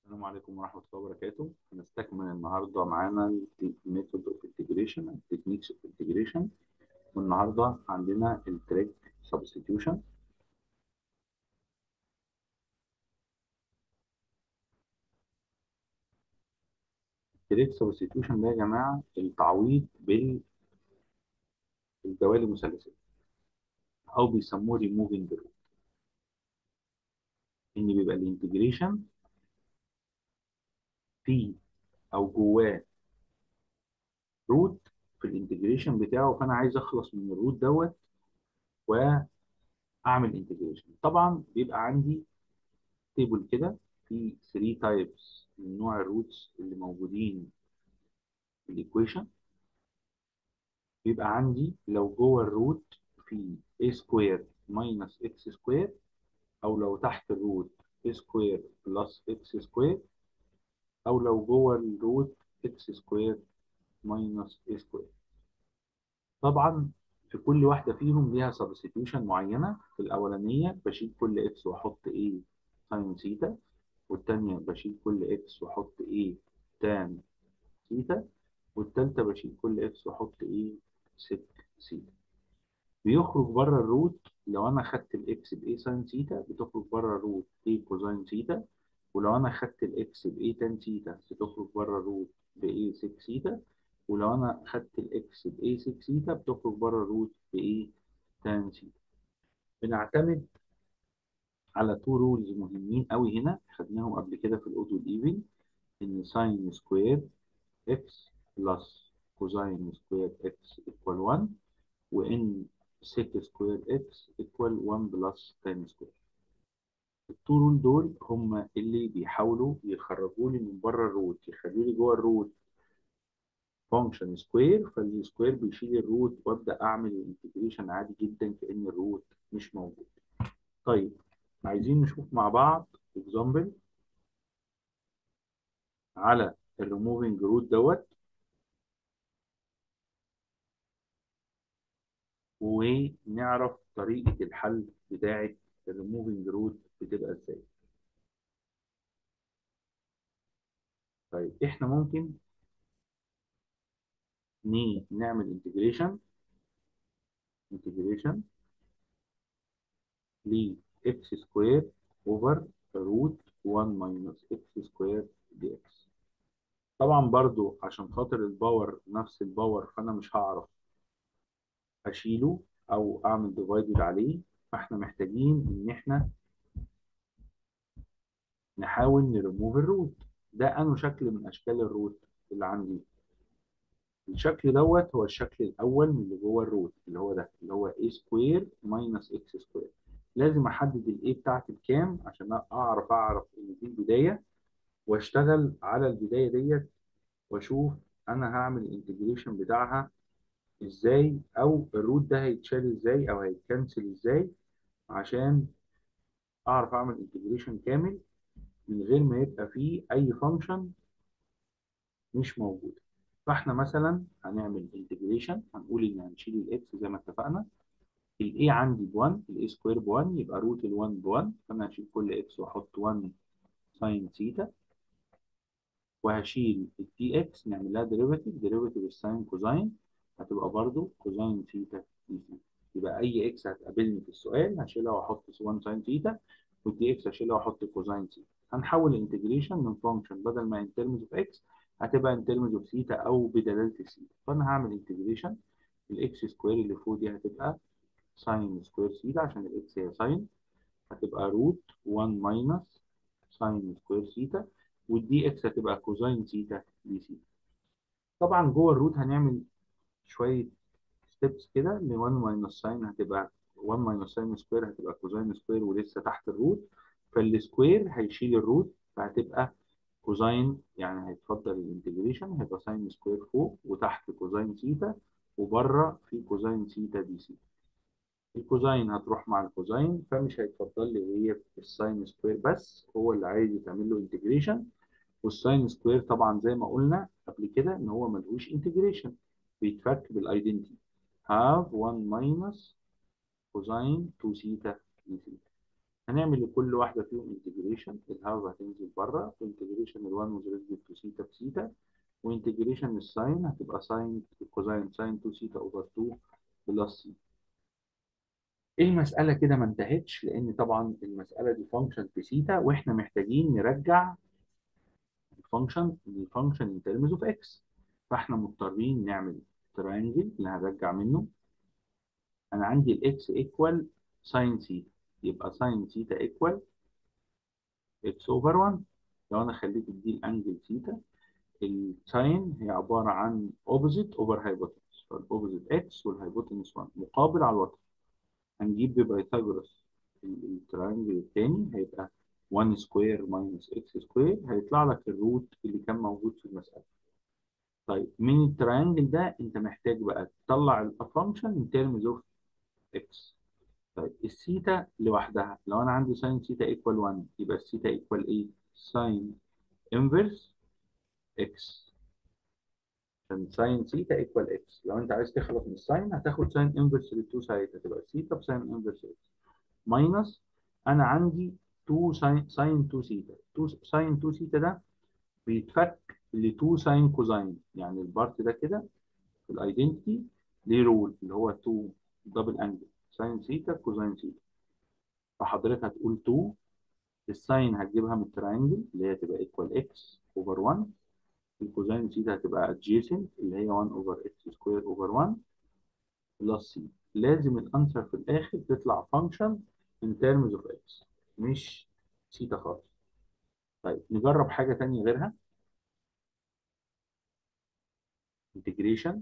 السلام عليكم ورحمة الله وبركاته هنستكمل النهاردة معانا الميثود اوف انتجريشن التكنيكس اوف انتجريشن والنهاردة عندنا التريك سبستيتيوشن التريك سبستيتيوشن ده يا جماعة التعويض بال بالدوال المثلثية أو بيسموه ريموفينج روت إن بيبقى الانتجريشن فيه او جواه روت في الانتجريشن بتاعه فانا عايز اخلص من الروت دوت واعمل انتجريشن طبعا بيبقى عندي تيبل كده في 3 تايبس من نوع الروتس اللي موجودين في الايكويشن بيبقى عندي لو جوه الروت في a سكوير ماينس x سكوير او لو تحت الروت a سكوير بلس x سكوير او لو جوه الروت اكس سكوير ماينس اي سكوير طبعا في كل واحده فيهم ليها سبستيتيوشن معينه في الاولانيه بشيل كل اكس واحط ايه ساين ثيتا والثانيه بشيل كل اكس واحط ايه تان ثيتا والثالثه بشيل كل اكس واحط ايه سك ثيتا بيخرج بره الروت لو انا خدت الاكس بايه ساين ثيتا بتخرج بره الروت ايه كوزاين ثيتا ولو انا خدت الاكس ب a تان ثيتا بتخرج بره الروت ب a 6 ثيتا ولو انا خدت الاكس ب a 6 ثيتا بتخرج بره الروت ب a تان ثيتا بنعتمد على تو رولز مهمين قوي هنا خدناهم قبل كده في الاوتو ايفن ان ساين سكوير اكس بلس كوزاين سكوير اكس ايكوال 1 وان سيك سكوير اكس ايكوال 1 بلس تان سكوير التو رول دول هم اللي بيحاولوا يخرجوا لي من بره الروت يخلوا لي جوه الروت فانكشن سكوير فالسكوير بيشيل الروت وابدا اعمل الانتجريشن عادي جدا كان الروت مش موجود طيب عايزين نشوف مع بعض اكزامبل على الريموفينج روت دوت ونعرف طريقه الحل بتاعه الريموفينج روت بتبقى ازاي طيب احنا ممكن ني نعمل انتجريشن انتجريشن ل اكس سكوير اوفر روت 1 ماينس اكس سكوير دي اكس طبعا برضو عشان خاطر الباور نفس الباور فانا مش هعرف اشيله او اعمل ديفايدد عليه فاحنا محتاجين ان احنا نحاول نريموف الروت ده انه شكل من اشكال الروت اللي عندي الشكل دوت هو الشكل الاول من اللي جوه الروت اللي هو ده اللي هو a سكوير ماينس x سكوير لازم احدد الاي بتاعتي بكام عشان اعرف اعرف ان دي البدايه واشتغل على البدايه ديت واشوف انا هعمل الانتجريشن بتاعها ازاي او الروت ده هيتشال ازاي او هيتكنسل ازاي عشان اعرف اعمل انتجريشن كامل من غير ما يبقى فيه اي فانكشن مش موجوده فاحنا مثلا هنعمل انتجريشن هنقول ان هنشيل الاكس زي ما اتفقنا الاي عندي ب 1 الاي سكوير ب 1 يبقى روت ال 1 ب 1 فانا هشيل كل اكس واحط 1 ساين ثيتا وهشيل الدي اكس نعمل لها ديريفاتيف ديريفاتيف الساين كوزاين هتبقى برضو كوزاين ثيتا دي ثيتا يبقى اي اكس هتقابلني في السؤال هشيلها واحط 1 ساين ثيتا والدي اكس هشيلها واحط كوزاين ثيتا هنحول الانتجريشن من فانكشن بدل ما ان ترمز اوف اكس هتبقى ان ترمز اوف ثيتا او بدلاله الثيتا فانا هعمل انتجريشن الاكس سكوير اللي فوق دي هتبقى ساين سكوير ثيتا عشان الاكس هي ساين هتبقى روت 1 ماينس ساين سكوير ثيتا والدي اكس هتبقى كوزاين ثيتا دي ثيتا طبعا جوه الروت هنعمل شويه ستيبس كده ل 1 ماينس ساين هتبقى 1 ماينس ساين سكوير هتبقى كوزاين سكوير ولسه تحت الروت فالسكوير هيشيل الروت فهتبقى كوزاين يعني هيتفضل الانتجريشن هيبقى ساين سكوير فوق وتحت كوزاين ثيتا وبره في كوزاين ثيتا دي ثيتا الكوزاين هتروح مع الكوزاين فمش هيتفضل لي غير الساين سكوير بس هو اللي عايز يتعمل له انتجريشن والساين سكوير طبعا زي ما قلنا قبل كده ان هو ملهوش انتجريشن بيتفك بالايدنتي هاف 1 ماينس كوزاين 2 ثيتا دي ثيتا هنعمل لكل واحدة فيهم انتجريشن الهاف هتنزل بره وانتجريشن ال1 وذ ريسبكت تو سيتا بسيتا وانتجريشن الساين هتبقى ساين كوزاين ساين 2 سيتا اوفر 2 بلس سي المسألة كده ما انتهتش لأن طبعا المسألة دي فانكشن في سيتا واحنا محتاجين نرجع الفانكشن الفانكشن ان ترمز اوف اكس فاحنا مضطرين نعمل ترينجل اللي هنرجع منه انا عندي الاكس ايكوال ساين سيتا يبقى ساين سيتا ايكوال اكس اوفر 1 لو انا خليت دي الانجل سيتا الساين هي عباره عن اوبوزيت اوفر هايبوتنس فالاوبوزيت اكس والهايبوتنس 1 مقابل على الوتر هنجيب ببايثاغورس الترينجل الثاني هيبقى 1 سكوير ماينس اكس سكوير هيطلع لك الروت اللي كان موجود في المساله طيب من الترينجل ده انت محتاج بقى تطلع الفانكشن ان ترمز اوف اكس طيب الثيتا لوحدها لو انا عندي ساين ثيتا ايكوال 1 يبقى الثيتا ايكوال ايه؟ ساين انفرس اكس عشان ساين ثيتا ايكوال اكس لو انت عايز تخلص من الساين هتاخد ساين انفرس للتو سايد هتبقى ثيتا بساين انفرس اكس ماينس انا عندي 2 ساين ساين 2 ثيتا 2 ساين 2 ثيتا ده بيتفك ل 2 ساين كوزاين يعني البارت ده كده في الايدنتي ليه رول اللي هو 2 دبل انجل ساين ثيتا كوزاين ثيتا فحضرتك هتقول 2 الساين هتجيبها من التراينجل اللي هي تبقى ايكوال اكس اوفر 1 الكوزاين ثيتا هتبقى adjacent اللي هي 1 اوفر اكس سكوير اوفر 1 بلس سي لازم الانسر في الاخر تطلع فانكشن in terms of x مش ثيتا خالص طيب نجرب حاجة تانية غيرها integration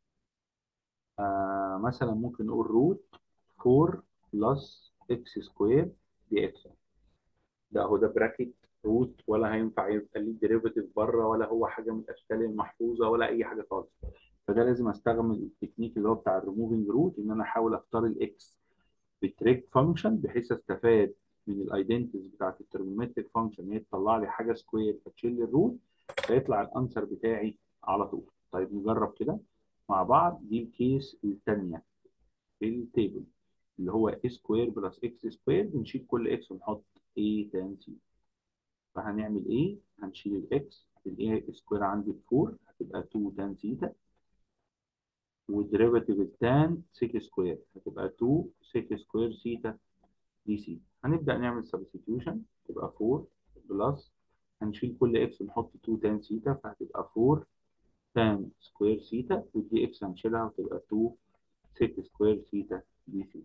آه مثلا ممكن نقول روت 4 بلس اكس سكوير دي اكس ده هو ده براكت روت ولا هينفع يبقى ليه ديريفيتيف بره ولا هو حاجه من الاشكال المحفوظه ولا اي حاجه خالص فده لازم استخدم التكنيك اللي هو بتاع الريموفنج روت ان انا احاول اختار الاكس بتريك فانكشن بحيث استفاد من الايدنتيز بتاعت الترمومتريك فانكشن هي تطلع لي حاجه سكوير فتشيل لي الروت فيطلع الانسر بتاعي على طول طيب نجرب كده مع بعض دي الكيس الثانيه في التيبل اللي هو a سكوير بلس اكس سكوير بنشيل كل اكس ونحط a تان سي فهنعمل ايه؟ هنشيل الاكس الاي سكوير عندي ب 4 هتبقى 2 تان ثيتا والديريفاتيف التان سيك سكوير هتبقى 2 سيك سكوير ثيتا دي سي هنبدأ نعمل سبستيتيوشن تبقى 4 بلس هنشيل كل اكس ونحط 2 تان ثيتا فهتبقى 4 تان سكوير ثيتا ودي اكس هنشيلها وتبقى 2 سيك سكوير ثيتا دي سي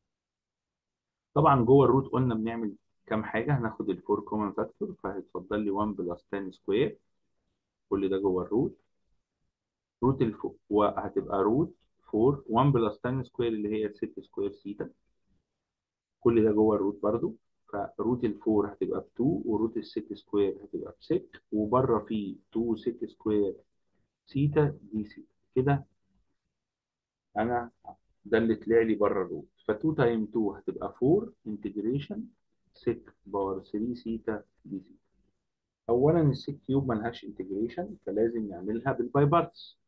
طبعا جوه الروت قلنا بنعمل كام حاجه هناخد الفور كومن فاكتور فهيتفضل لي 1 بلس 10 سكوير كل ده جوه الروت روت الفوق وهتبقى روت 4 1 بلس 10 سكوير اللي هي 6 سكوير سيتا كل ده جوه الروت برضو فروت الفور هتبقى ب 2 وروت ال 6 سكوير هتبقى ب 6 وبره في 2 6 سكوير سيتا دي سي كده انا ده اللي طلع لي بره الروت ف 2 تايم 2 هتبقى 4 انتجريشن 6 باور 3 سيتا دي سي اولا السيك كيوب ملهاش انتجريشن فلازم نعملها بالباي بارتس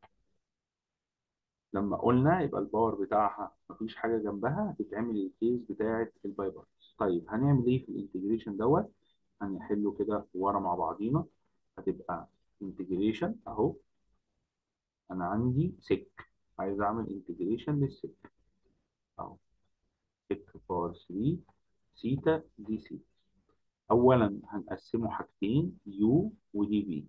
لما قلنا يبقى الباور بتاعها مفيش حاجه جنبها هتتعمل الكيس بتاعه الباي بارتس طيب هنعمل ايه في الانتجريشن دوت هنحله كده ورا مع بعضينا هتبقى انتجريشن اهو انا عندي سيك عايز اعمل انتجريشن للسيك اهو سيك باور 3 سيتا دي سي اولا هنقسمه حاجتين يو ودي في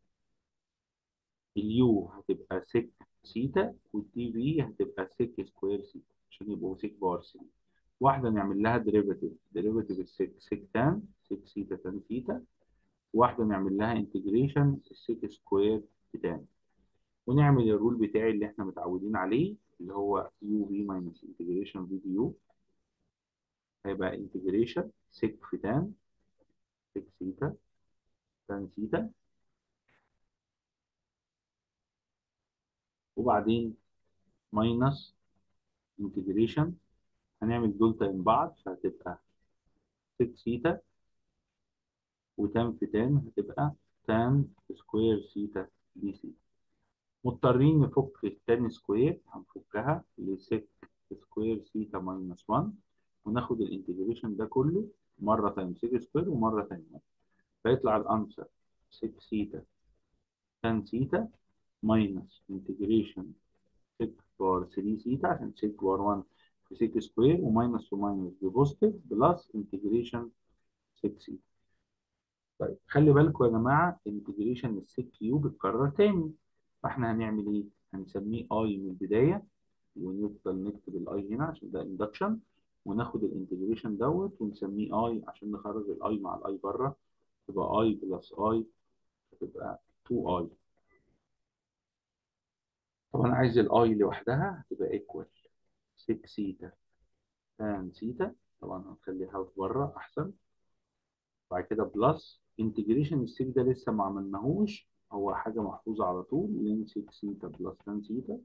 اليو هتبقى سيك سيتا والدي في هتبقى سيك سكوير سيتا عشان يبقوا سيك باور 3 واحده نعمل لها ديريفاتيف ديريفاتيف السيك سيك تان سيك سيتا تان سيتا واحده نعمل لها انتجريشن السيك سكوير تان ونعمل الرول بتاعي اللي احنا متعودين عليه اللي هو يو في ماينس انتجريشن في دي يو هيبقى انتجريشن سيك في تان سيك سيتا تان سيتا وبعدين ماينس انتجريشن هنعمل دول تايم بعض فهتبقى 6 سيتا وتان في تان هتبقى تان سكوير سيتا دي سي مضطرين نفك التان سكوير هنفكها لسك سكوير سيتا ماينس 1 وناخد الانتجريشن ده كله مره تايم سيك سكوير ومره تايم 1 فيطلع الانسر 6 سيتا تان سيتا ماينس انتجريشن 6 باور 3 سيتا عشان 6 باور 1 في 6 سكوير وماينس وماينس ببوزيتيف بلس انتجريشن 6 سيتا طيب خلي بالكم يا جماعه انتجريشن السيك كيوب اتكرر تاني فاحنا هنعمل ايه؟ هنسميه اي من البدايه ونفضل نكتب الاي هنا عشان ده اندكشن وناخد الانتجريشن دوت ونسميه اي عشان نخرج الاي مع الاي بره تبقى اي بلس اي هتبقى 2 اي طب انا عايز الاي لوحدها هتبقى ايكوال 6 سيتا تان سيتا طبعا هنخليها بره احسن بعد كده بلس انتجريشن السيك ده لسه ما عملناهوش هو حاجه محفوظه على طول لين 6 سيتا بلس تان سيتا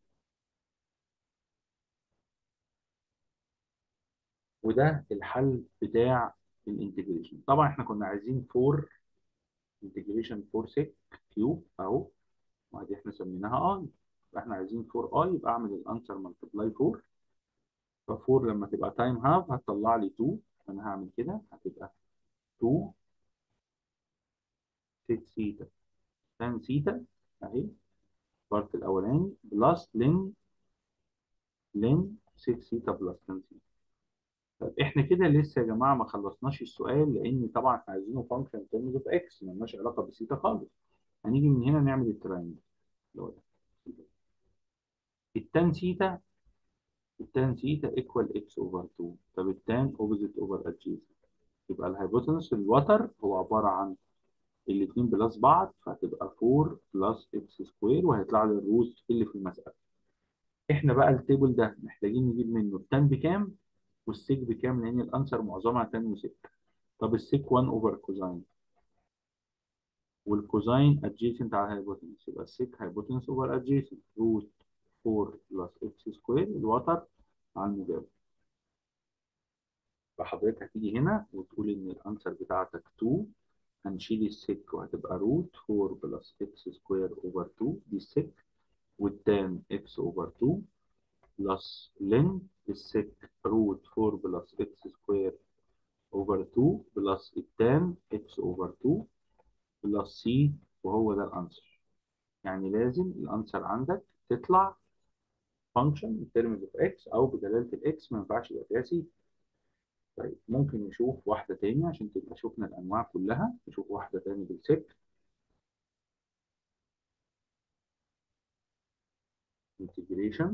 وده الحل بتاع الانتجريشن طبعا احنا كنا عايزين 4 انتجريشن 4 سيك كيوب اهو وادي احنا سميناها اي فاحنا عايزين 4 اي يبقى اعمل الانسر ملتبلاي 4 ف4 لما تبقى تايم هاف هتطلع لي 2 فانا هعمل كده هتبقى 2 6 سيتا تان سيتا اهي البارت الاولاني بلس لين لين 6 سيتا بلس تان سيتا طب احنا كده لسه يا جماعه ما خلصناش السؤال لان طبعا احنا عايزينه فانكشن تيرمز اوف اكس مالناش علاقه بسيتا خالص هنيجي من هنا نعمل التراينجل اللي هو ده التان سيتا التان سيتا ايكوال اكس اوفر 2 طب التان اوبوزيت اوفر ادجيسنت يبقى الهايبوتنس الوتر هو عباره عن الاثنين بلس بعض فهتبقى 4 بلس اكس سكوير وهيطلع لي الروت اللي في المساله احنا بقى التيبل ده محتاجين نجيب منه التان بكام والسيك بكام لان الانسر معظمها تان وسيك طب السيك 1 اوفر كوزاين والكوزاين ادجيسنت على الهايبوتنس يبقى السيك هايبوتنس اوفر ادجيسنت روت 4 بلس اكس سكوير الوتر على المجاور فحضرتك هتيجي هنا وتقول ان الانسر بتاعتك 2 هنشيل السك وهتبقى روت 4 بلس اكس سكوير اوفر 2 دي السك والتان اكس اوفر 2 بلس لين السك روت 4 بلس اكس سكوير اوفر 2 بلس التان اكس اوفر 2 بلس سي وهو ده الانسر يعني لازم الانسر عندك تطلع فانكشن ترمز اوف اكس او بدلاله الاكس ما ينفعش يبقى فيها سي طيب ممكن نشوف واحده تاني عشان تبقى شفنا الانواع كلها نشوف واحده تاني بالسك انتجريشن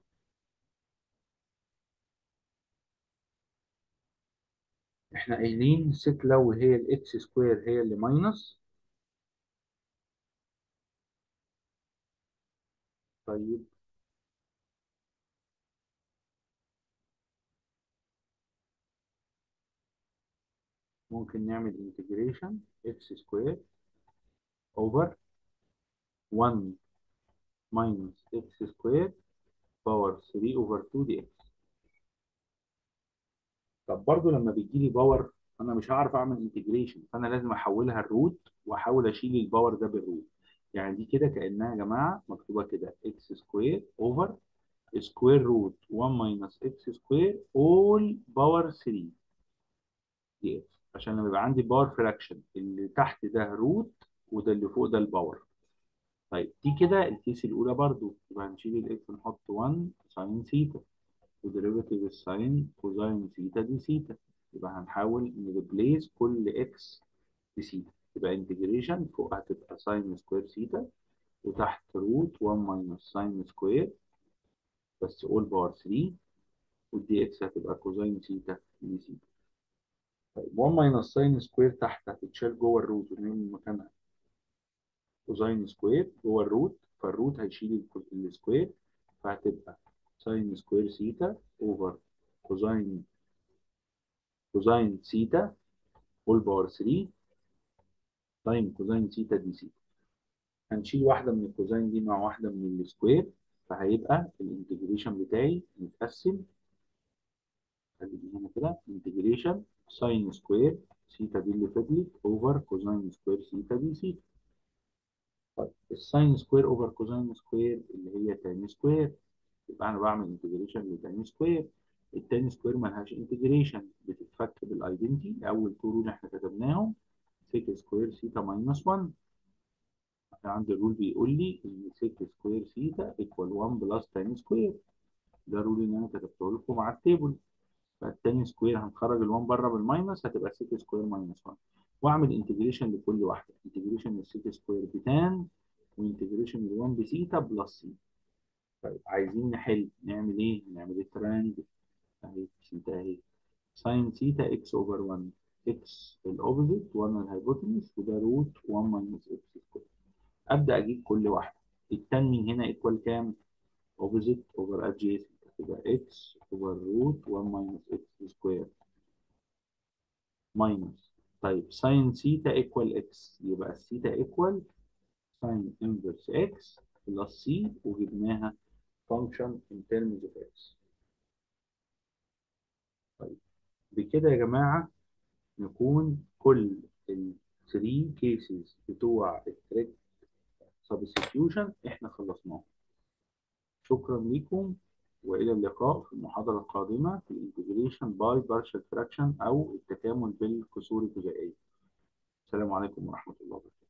احنا قايلين السك لو هي الاكس سكوير هي اللي ماينس طيب ممكن نعمل انتجريشن اكس سكوير اوفر 1 ماينس اكس سكوير باور 3 اوفر 2 دي اكس طب برضو لما بيجي لي باور انا مش هعرف اعمل انتجريشن فانا لازم احولها الروت واحاول اشيل الباور ده بالروت يعني دي كده كانها يا جماعه مكتوبه كده اكس سكوير اوفر سكوير روت 1 ماينس اكس سكوير اول باور 3 دي اكس عشان لما يبقى عندي باور فراكشن اللي تحت ده روت وده اللي فوق ده الباور طيب دي كده الكيس الاولى برضو يبقى هنشيل الاكس نحط 1 ساين ثيتا وديريفيتيف الساين كوزاين ثيتا دي ثيتا يبقى هنحاول نريبليس كل اكس بثيتا يبقى انتجريشن فوق هتبقى ساين سكوير ثيتا وتحت روت 1 ماينس ساين سكوير بس اول باور 3 والدي اكس هتبقى كوزاين ثيتا دي ثيتا طيب 1 ماينس ساين سكوير تحت هتتشال جوه الروت ونعمل مكانها كوزاين سكوير جوه الروت فالروت هيشيل السكوير فهتبقى ساين سكوير ثيتا اوفر كوزاين كوزاين ثيتا اول باور 3 تايم كوزاين ثيتا دي ثيتا هنشيل واحده من الكوزاين دي مع واحده من السكوير فهيبقى الانتجريشن بتاعي متقسم خلي دي هنا كده انتجريشن ساين سكوير ثيتا دي اللي فضلت اوفر كوزاين سكوير ثيتا دي ثيتا طيب الساين سكوير اوفر كوزاين سكوير اللي هي تاني سكوير يبقى انا بعمل انتجريشن لتاني سكوير التاني سكوير ملهاش انتجريشن بتتفك بالايدنتي اول تو رول احنا كتبناهم سيك سكوير سيتا ماينس 1 عندي الرول بيقول لي ان سيك سكوير سيتا ايكوال 1 بلس تاني سكوير ده الرول اللي انا كتبته لكم مع التيبل فالتاني سكوير هنخرج ال1 بره بالماينس هتبقى سيك سكوير ماينس 1 واعمل انتجريشن لكل واحده انتجريشن للسيك سكوير بتان وانتجريشن ل1 بسيتا بلس سي طيب عايزين نحل نعمل ايه؟ نعمل الترانجل اهي سيتا اهي ساين سيتا اكس اوفر 1 اكس الاوبزيت 1 الهايبوتنس وده روت 1 ماينس اكس سكوير ابدا اجيب كل واحده التان من هنا ايكوال كام؟ اوبزيت اوفر ادجيسنت تبقى اكس اوفر روت 1 ماينس اكس سكوير ماينس طيب ساين سيتا ايكوال اكس يبقى السيتا ايكوال ساين انفرس اكس بلس سي وجبناها فانكشن in terms of x طيب بكده يا جماعة نكون كل ال 3 cases بتوع التريك substitution احنا خلصناهم شكرا لكم والى اللقاء في المحاضرة القادمة في الانتجريشن باي partial fraction او التكامل بالكسور الجزائية السلام عليكم ورحمة الله وبركاته